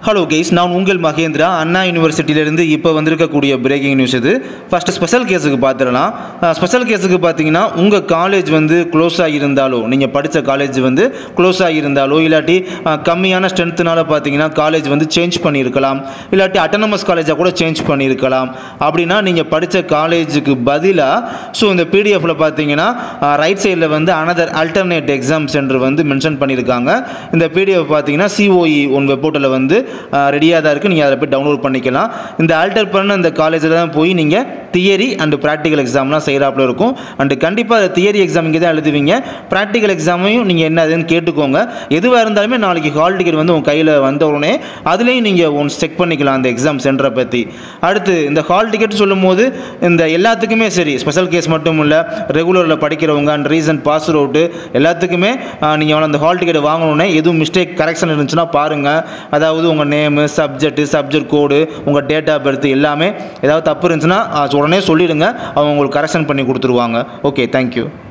hello guys நான் உங்கள் மகேந்திரா அண்ணா யூனிவர்சிட்டியிலேருந்து இப்போ வந்திருக்கக்கூடிய பிரேக்கிங் நியூஸ் இது ஃபஸ்ட்டு ஸ்பெஷல் கேஸுக்கு பார்த்துடலாம் ஸ்பெஷல் கேஸுக்கு பார்த்தீங்கன்னா உங்கள் காலேஜ் வந்து க்ளோஸ் ஆகியிருந்தாலோ நீங்கள் படித்த காலேஜ் வந்து க்ளோஸ் ஆகியிருந்தாலோ இல்லாட்டி அஹ், கம்மியான ஸ்ட்ரென்த்துனால பார்த்தீங்கன்னா காலேஜ் வந்து சேஞ்ச் பண்ணியிருக்கலாம் இல்லாட்டி அட்டானமஸ் காலேஜாக கூட சேஞ்ச் பண்ணியிருக்கலாம் அப்படின்னா நீங்கள் படித்த காலேஜுக்கு பதிலாக ஸோ இந்த பிடிஎஃப்பில் பார்த்தீங்கன்னா ரைட் சைடில் வந்து அனதர் அல்டர்னேட் எக்ஸாம் சென்டர் வந்து மென்ஷன் பண்ணியிருக்காங்க இந்த பிடிஎஃப் பார்த்தீங்கன்னா சிஓஇ ஒன் வெப் போர்ட்டலில் வந்து ரெடியாக தான் இருக்குது நீங்கள் அதில் போய் டவுன்லோட் பண்ணிக்கலாம் இந்த ஆல்டர் பண்ண இந்த காலேஜில் தான் போய் நீங்கள் தியரி அண்ட் ப்ராக்டிக்கல் எக்ஸாம்லாம் செய்கிறாப்புல இருக்கும் அண்டு கண்டிப்பாக தியரி எக்ஸாம் இங்கே தான் எழுதுவீங்க ப்ராக்டிக்கல் எக்ஸாமையும் நீங்கள் என்ன அதுன்னு கேட்டுக்கோங்க எதுவாக இருந்தாலுமே நாளைக்கு ஹால் டிக்கெட் வந்து உங்கள் கையில் வந்த உடனே அதுலேயும் நீங்கள் ஒன்ஸ் செக் பண்ணிக்கலாம் அந்த எக்ஸாம் சென்டரை பற்றி அடுத்து இந்த ஹால் டிக்கெட் சொல்லும்போது இந்த எல்லாத்துக்குமே சரி ஸ்பெஷல் கேஸ் மட்டும் இல்லை ரெகுலரில் படிக்கிறவங்க அண்ட் ரீசன்ட் பாஸ் அவுட்டு எல்லாத்துக்குமே நீங்கள் அந்த ஹால் டிக்கெட் வாங்கணுன்னே எதுவும் மிஸ்டேக் கரெக்ஷன் இருந்துச்சுன்னா பாருங்கள் அதாவது உங்கள் நேமு சப்ஜெக்ட்டு சப்ஜெக்ட் கோடு உங்கள் டேட் ஆஃப் பர்த் எல்லாமே ஏதாவது தப்பு இருந்துச்சுன்னா அஹ், உடனே சொல்லிடுங்க அவங்க உங்களுக்கு கரெக்ஷன் பண்ணி கொடுத்துருவாங்க ஓகே தேங்க்யூ